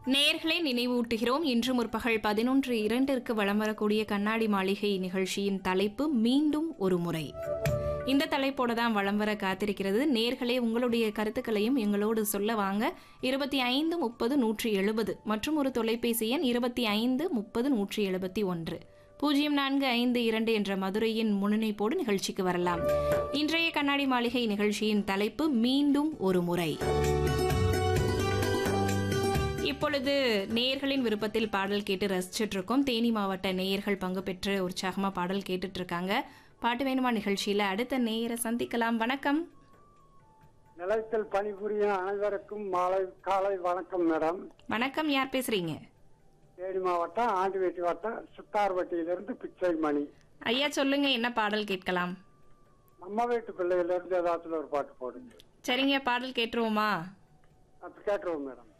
நேர்களை நினைவூட்டுகிறோம் இன்று முற்பகல் பதினொன்று இரண்டிற்கு வலம் வரக்கூடிய கண்ணாடி மாளிகை நிகழ்ச்சியின் தலைப்பு மீண்டும் ஒரு முறை இந்த தலைப்போட தான் வலம் வர காத்திருக்கிறது நேர்களே உங்களுடைய கருத்துக்களையும் எங்களோடு சொல்ல வாங்க இருபத்தி ஐந்து முப்பது நூற்றி எழுபது மற்றும் ஒரு தொலைபேசி எண் இருபத்தி ஐந்து முப்பது நூற்றி எழுபத்தி ஒன்று பூஜ்ஜியம் நான்கு ஐந்து இரண்டு என்ற மதுரையின் முன்னிணைப்போடு நிகழ்ச்சிக்கு வரலாம் இன்றைய கண்ணாடி மாளிகை நிகழ்ச்சியின் தலைப்பு மீண்டும் ஒரு முறை இப்பொழுது நேயர்களின் விருப்பத்தில் பாடல் கேட்டு ரசிச்சுட்டு இருக்கோம் தேனி மாவட்ட நேயர்கள் பங்கு பெற்று உற்சாகமா பாடல் கேட்டுட்டு இருக்காங்க பாட்டு வேணுமா நிகழ்ச்சியில அடுத்த நேயரை சந்திக்கலாம் வணக்கம் நிலையத்தில் பணிபுரியும் அனைவருக்கும் மாலை காலை வணக்கம் மேடம் வணக்கம் யார் பேசுறீங்க தேனி மாவட்டம் ஆண்டிவேட்டி வட்டம் சித்தார்பட்டியிலிருந்து பிச்சை மணி ஐயா சொல்லுங்க என்ன பாடல் கேட்கலாம் நம்ம வீட்டு பிள்ளையிலிருந்து ஏதாச்சும் ஒரு பாட்டு போடுங்க சரிங்க பாடல் கேட்டுருவோமா அப்படி கேட்டுருவோம் மேடம்